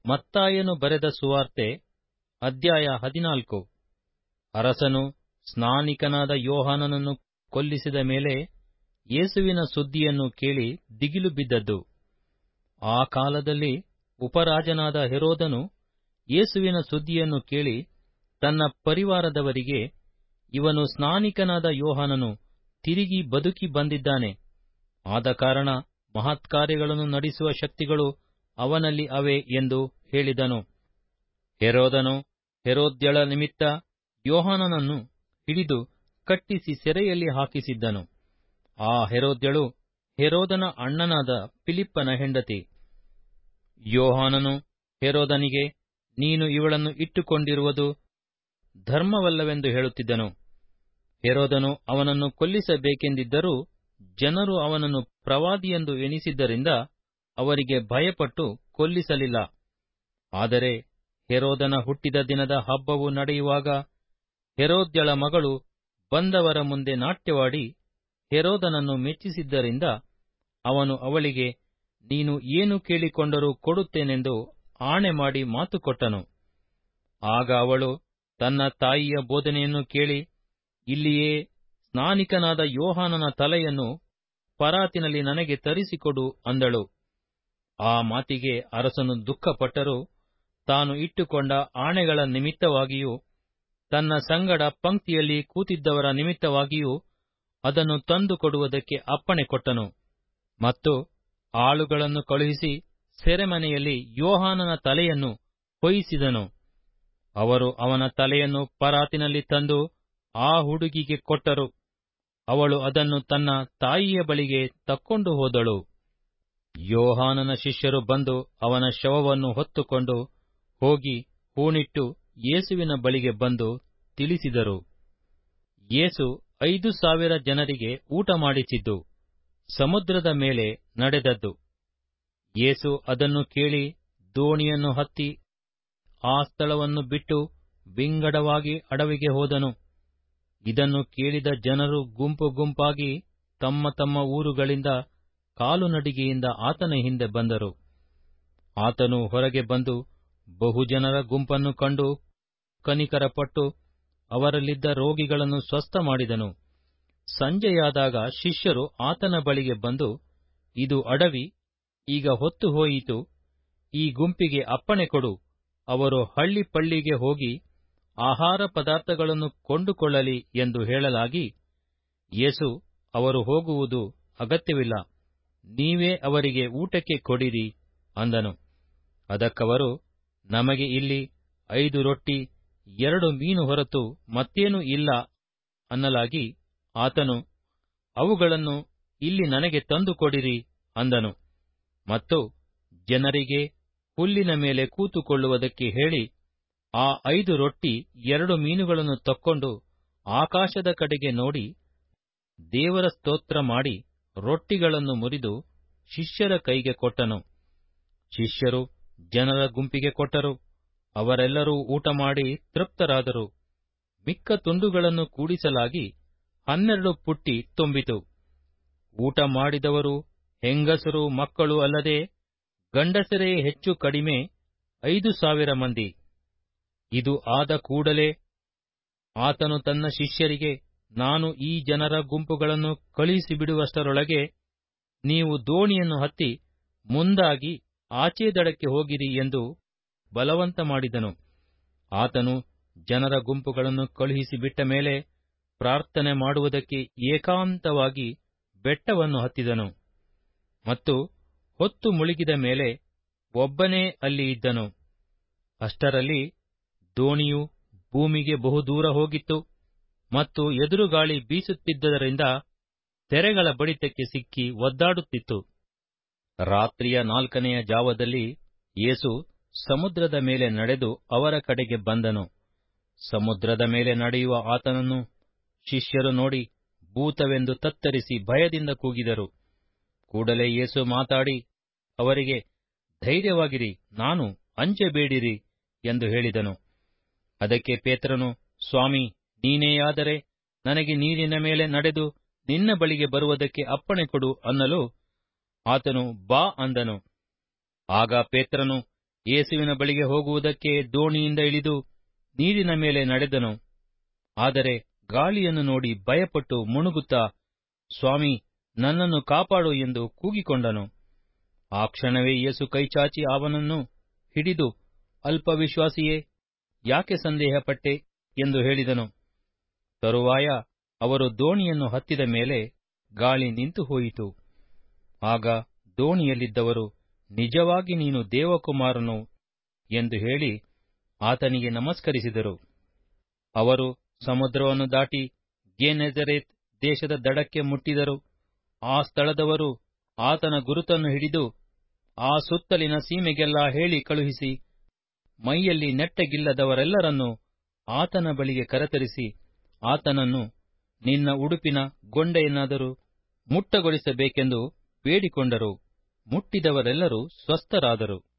ಮತ್ತಾಯನು ಬರೆದ ಸುವಾರ್ತೆ ಅಧ್ಯಾಯ ಹದಿನಾಲ್ಕು ಅರಸನು ಸ್ನಾನಿಕನಾದ ಯೋಹಾನನನ್ನು ಕೊಲ್ಲಿಸಿದ ಮೇಲೆ ಯೇಸುವಿನ ಸುದ್ದಿಯನ್ನು ಕೇಳಿ ದಿಗಿಲು ಬಿದ್ದದ್ದು ಆ ಕಾಲದಲ್ಲಿ ಉಪರಾಜನಾದ ಹೆರೋದನು ಯೇಸುವಿನ ಸುದ್ದಿಯನ್ನು ಕೇಳಿ ತನ್ನ ಪರಿವಾರದವರಿಗೆ ಇವನು ಸ್ನಾನಿಕನಾದ ಯೋಹಾನನು ತಿರುಗಿ ಬದುಕಿ ಬಂದಿದ್ದಾನೆ ಆದ ಕಾರಣ ಮಹತ್ಕಾರ್ಯಗಳನ್ನು ನಡೆಸುವ ಶಕ್ತಿಗಳು ಅವನಲ್ಲಿ ಅವೆ ಎಂದು ಹೇಳಿದನು ಹೆರೋದನು ಹೆರೋದ್ಯಳ ನಿಮಿತ್ತ ಯೋಹಾನನನ್ನು ಹಿಡಿದು ಕಟ್ಟಿಸಿ ಸೆರೆಯಲ್ಲಿ ಹಾಕಿಸಿದ್ದನು ಆ ಹೆರೋದ್ಯಳು ಹೆರೋದನ ಅಣ್ಣನಾದ ಫಿಲಿಪ್ಪನ ಹೆಂಡತಿ ಯೋಹಾನನು ಹೆರೋದನಿಗೆ ನೀನು ಇವಳನ್ನು ಇಟ್ಟುಕೊಂಡಿರುವುದು ಧರ್ಮವಲ್ಲವೆಂದು ಹೇಳುತ್ತಿದ್ದನು ಹೆರೋದನು ಅವನನ್ನು ಕೊಲ್ಲಿಸಬೇಕೆಂದಿದ್ದರೂ ಜನರು ಅವನನ್ನು ಪ್ರವಾದಿಯೆಂದು ಎನಿಸಿದ್ದರಿಂದ ಅವರಿಗೆ ಭಯಪಟ್ಟು ಕೊಲ್ಲಿಸಲಿಲ್ಲ ಆದರೆ ಹೆರೋದನ ಹುಟ್ಟಿದ ದಿನದ ಹಬ್ಬವು ನಡೆಯುವಾಗ ಹೆರೋದ್ಯಳ ಮಗಳು ಬಂದವರ ಮುಂದೆ ನಾಟ್ಯವಾಡಿ ಹೆರೋದನನ್ನು ಮೆಚ್ಚಿಸಿದ್ದರಿಂದ ಅವನು ಅವಳಿಗೆ ನೀನು ಏನು ಕೇಳಿಕೊಂಡರೂ ಕೊಡುತ್ತೇನೆಂದು ಆಣೆ ಮಾಡಿ ಮಾತು ಕೊಟ್ಟನು ಆಗ ಅವಳು ತನ್ನ ತಾಯಿಯ ಬೋಧನೆಯನ್ನು ಕೇಳಿ ಇಲ್ಲಿಯೇ ಸ್ನಾನಿಕನಾದ ಯೋಹಾನನ ತಲೆಯನ್ನು ಪರಾತಿನಲ್ಲಿ ನನಗೆ ತರಿಸಿಕೊಡು ಅಂದಳು ಆ ಮಾತಿಗೆ ಅರಸನು ದುಃಖಪಟ್ಟರೂ ತಾನು ಇಟ್ಟುಕೊಂಡ ಆಣೆಗಳ ನಿಮಿತ್ತವಾಗಿಯೂ ತನ್ನ ಸಂಗಡ ಪಂಕ್ತಿಯಲ್ಲಿ ಕೂತಿದ್ದವರ ನಿಮಿತ್ತವಾಗಿಯೂ ಅದನ್ನು ತಂದು ಕೊಡುವುದಕ್ಕೆ ಅಪ್ಪಣೆ ಕೊಟ್ಟನು ಮತ್ತು ಆಳುಗಳನ್ನು ಕಳುಹಿಸಿ ಸೆರೆಮನೆಯಲ್ಲಿ ಯೋಹಾನನ ತಲೆಯನ್ನು ಕೊಯ್ಯಿಸಿದನು ಅವರು ಅವನ ತಲೆಯನ್ನು ಪರಾತಿನಲ್ಲಿ ತಂದು ಆ ಹುಡುಗಿಗೆ ಕೊಟ್ಟರು ಅವಳು ಅದನ್ನು ತನ್ನ ತಾಯಿಯ ಬಳಿಗೆ ತಕ್ಕೊಂಡು ಹೋದಳು ಯೋಹಾನನ ಶಿಷ್ಯರು ಬಂದು ಅವನ ಶವವನ್ನು ಹೊತ್ತುಕೊಂಡು ಹೋಗಿ ಹೂಣಿಟ್ಟು ಯೇಸುವಿನ ಬಳಿಗೆ ಬಂದು ತಿಳಿಸಿದರು ಯೇಸು ಐದು ಸಾವಿರ ಜನರಿಗೆ ಊಟ ಮಾಡಿಸಿದ್ದು ಸಮುದ್ರದ ಮೇಲೆ ನಡೆದದ್ದು ಯೇಸು ಅದನ್ನು ಕೇಳಿ ದೋಣಿಯನ್ನು ಹತ್ತಿ ಆ ಸ್ಥಳವನ್ನು ಬಿಟ್ಟು ವಿಂಗಡವಾಗಿ ಅಡವಿಗೆ ಹೋದನು ಇದನ್ನು ಕೇಳಿದ ಜನರು ಗುಂಪು ಗುಂಪಾಗಿ ತಮ್ಮ ತಮ್ಮ ಊರುಗಳಿಂದ ಕಾಲುನಡಿಗೆಯಿಂದ ಆತನ ಹಿಂದೆ ಬಂದರು ಆತನು ಹೊರಗೆ ಬಂದು ಬಹುಜನರ ಗುಂಪನ್ನು ಕಂಡು ಕನಿಕರಪಟ್ಟು ಅವರಲ್ಲಿದ್ದ ರೋಗಿಗಳನ್ನು ಸ್ವಸ್ಥ ಮಾಡಿದನು ಸಂಜೆಯಾದಾಗ ಶಿಷ್ಯರು ಆತನ ಬಳಿಗೆ ಬಂದು ಇದು ಅಡವಿ ಈಗ ಹೊತ್ತು ಹೋಯಿತು ಈ ಗುಂಪಿಗೆ ಅಪ್ಪಣೆ ಕೊಡು ಅವರು ಹಳ್ಳಿ ಪಳ್ಳಿಗೆ ಹೋಗಿ ಆಹಾರ ಪದಾರ್ಥಗಳನ್ನು ಕೊಂಡುಕೊಳ್ಳಲಿ ಎಂದು ಹೇಳಲಾಗಿ ಯೇಸು ಅವರು ಹೋಗುವುದು ಅಗತ್ಯವಿಲ್ಲ ನೀವೇ ಅವರಿಗೆ ಊಟಕ್ಕೆ ಕೊಡಿರಿ ಅಂದನು ಅದಕ್ಕವರು ನಮಗೆ ಇಲ್ಲಿ ಐದು ರೊಟ್ಟಿ ಎರಡು ಮೀನು ಹೊರತು ಮತ್ತೇನೂ ಇಲ್ಲ ಅನ್ನಲಾಗಿ ಆತನು ಅವುಗಳನ್ನು ಇಲ್ಲಿ ನನಗೆ ತಂದು ಕೊಡಿರಿ ಅಂದನು ಮತ್ತು ಜನರಿಗೆ ಹುಲ್ಲಿನ ಮೇಲೆ ಕೂತುಕೊಳ್ಳುವುದಕ್ಕೆ ಹೇಳಿ ಆ ಐದು ರೊಟ್ಟಿ ಎರಡು ಮೀನುಗಳನ್ನು ತಕ್ಕೊಂಡು ಆಕಾಶದ ಕಡೆಗೆ ನೋಡಿ ದೇವರ ಸ್ತೋತ್ರ ಮಾಡಿ ರೊಟ್ಟಿಗಳನ್ನು ಮುರಿದು ಶಿಷ್ಯರ ಕೈಗೆ ಕೊಟ್ಟನು ಶಿಷ್ಯರು ಜನರ ಗುಂಪಿಗೆ ಕೊಟ್ಟರು ಅವರೆಲ್ಲರೂ ಊಟ ಮಾಡಿ ತೃಪ್ತರಾದರು ಮಿಕ್ಕ ತುಂಡುಗಳನ್ನು ಕೂಡಿಸಲಾಗಿ ಹನ್ನೆರಡು ಪುಟ್ಟಿ ತುಂಬಿತು ಊಟ ಮಾಡಿದವರು ಹೆಂಗಸರು ಮಕ್ಕಳು ಅಲ್ಲದೆ ಗಂಡಸರೇ ಹೆಚ್ಚು ಕಡಿಮೆ ಐದು ಸಾವಿರ ಮಂದಿ ಇದು ಆದ ಕೂಡಲೇ ಆತನು ತನ್ನ ಶಿಷ್ಯರಿಗೆ ನಾನು ಈ ಜನರ ಗುಂಪುಗಳನ್ನು ಕಳುಹಿಸಿಬಿಡುವಷ್ಟರೊಳಗೆ ನೀವು ದೋಣಿಯನ್ನು ಹತ್ತಿ ಮುಂದಾಗಿ ಆಚೆ ದಡಕ್ಕೆ ಹೋಗಿರಿ ಎಂದು ಬಲವಂತ ಮಾಡಿದನು ಆತನು ಜನರ ಗುಂಪುಗಳನ್ನು ಕಳುಹಿಸಿಬಿಟ್ಟ ಮೇಲೆ ಪ್ರಾರ್ಥನೆ ಮಾಡುವುದಕ್ಕೆ ಏಕಾಂತವಾಗಿ ಬೆಟ್ಟವನ್ನು ಹತ್ತಿದನು ಮತ್ತು ಹೊತ್ತು ಮುಳುಗಿದ ಮೇಲೆ ಒಬ್ಬನೇ ಅಲ್ಲಿ ಇದ್ದನು ಅಷ್ಟರಲ್ಲಿ ದೋಣಿಯು ಭೂಮಿಗೆ ಬಹುದೂರ ಹೋಗಿತ್ತು ಮತ್ತು ಎದುರುಗಾಳಿ ಬೀಸುತ್ತಿದ್ದರಿಂದ ತೆರೆಗಳ ಬಡಿತಕ್ಕೆ ಸಿಕ್ಕಿ ಒದ್ದಾಡುತ್ತಿತ್ತು ರಾತ್ರಿಯ ನಾಲ್ಕನೆಯ ಜಾವದಲ್ಲಿ ಯೇಸು ಸಮುದ್ರದ ಮೇಲೆ ನಡೆದು ಅವರ ಕಡೆಗೆ ಬಂದನು ಸಮುದ್ರದ ಮೇಲೆ ನಡೆಯುವ ಆತನನ್ನು ಶಿಷ್ಯರು ನೋಡಿ ಭೂತವೆಂದು ತತ್ತರಿಸಿ ಭಯದಿಂದ ಕೂಗಿದರು ಕೂಡಲೇ ಯೇಸು ಮಾತಾಡಿ ಅವರಿಗೆ ಧೈರ್ಯವಾಗಿರಿ ನಾನು ಅಂಜಬೇಡಿರಿ ಎಂದು ಹೇಳಿದನು ಅದಕ್ಕೆ ಪೇತ್ರನು ಸ್ವಾಮಿ ನೀನೇಯಾದರೆ ನನಗೆ ನೀರಿನ ಮೇಲೆ ನಡೆದು ನಿನ್ನ ಬಳಿಗೆ ಬರುವುದಕ್ಕೆ ಅಪ್ಪಣೆ ಕೊಡು ಅನ್ನಲು ಆತನು ಬಾ ಅಂದನು ಆಗ ಪೇತ್ರನು ಯೇಸುವಿನ ಬಳಿಗೆ ಹೋಗುವುದಕ್ಕೆ ದೋಣಿಯಿಂದ ಇಳಿದು ನೀರಿನ ಮೇಲೆ ನಡೆದನು ಆದರೆ ಗಾಳಿಯನ್ನು ನೋಡಿ ಭಯಪಟ್ಟು ಮುಣುಗುತ್ತಾ ಸ್ವಾಮಿ ನನ್ನನ್ನು ಕಾಪಾಡು ಎಂದು ಕೂಗಿಕೊಂಡನು ಆ ಕ್ಷಣವೇ ಯೇಸು ಕೈಚಾಚಿ ಅವನನ್ನು ಹಿಡಿದು ಅಲ್ಪವಿಶ್ವಾಸಿಯೇ ಯಾಕೆ ಸಂದೇಹಪಟ್ಟೆ ಎಂದು ಹೇಳಿದನು ತರುವಾಯ ಅವರು ದೋಣಿಯನ್ನು ಹತ್ತಿದ ಮೇಲೆ ಗಾಳಿ ನಿಂತು ಹೋಯಿತು ಆಗ ದೋಣಿಯಲ್ಲಿದ್ದವರು ನಿಜವಾಗಿ ನೀನು ದೇವಕುಮಾರನು ಎಂದು ಹೇಳಿ ಆತನಿಗೆ ನಮಸ್ಕರಿಸಿದರು ಅವರು ಸಮುದ್ರವನ್ನು ದಾಟಿ ಗೆನೆಜರೇತ್ ದೇಶದ ದಡಕ್ಕೆ ಮುಟ್ಟಿದರು ಆ ಸ್ಥಳದವರು ಆತನ ಗುರುತನ್ನು ಹಿಡಿದು ಆ ಸುತ್ತಲಿನ ಸೀಮೆಗೆಲ್ಲ ಹೇಳಿ ಕಳುಹಿಸಿ ಮೈಯಲ್ಲಿ ನೆಟ್ಟಗಿಲ್ಲದವರೆಲ್ಲರನ್ನೂ ಆತನ ಬಳಿಗೆ ಕರೆತರಿಸಿ ಆತನನ್ನು ನಿನ್ನ ಉಡುಪಿನ ಗೊಂಡೆಯನ್ನಾದರೂ ಮುಟ್ಟಗೊಳಿಸಬೇಕೆಂದು ಬೇಡಿಕೊಂಡರು ಮುಟ್ಟಿದವರೆಲ್ಲರೂ ಸ್ವಸ್ಥರಾದರು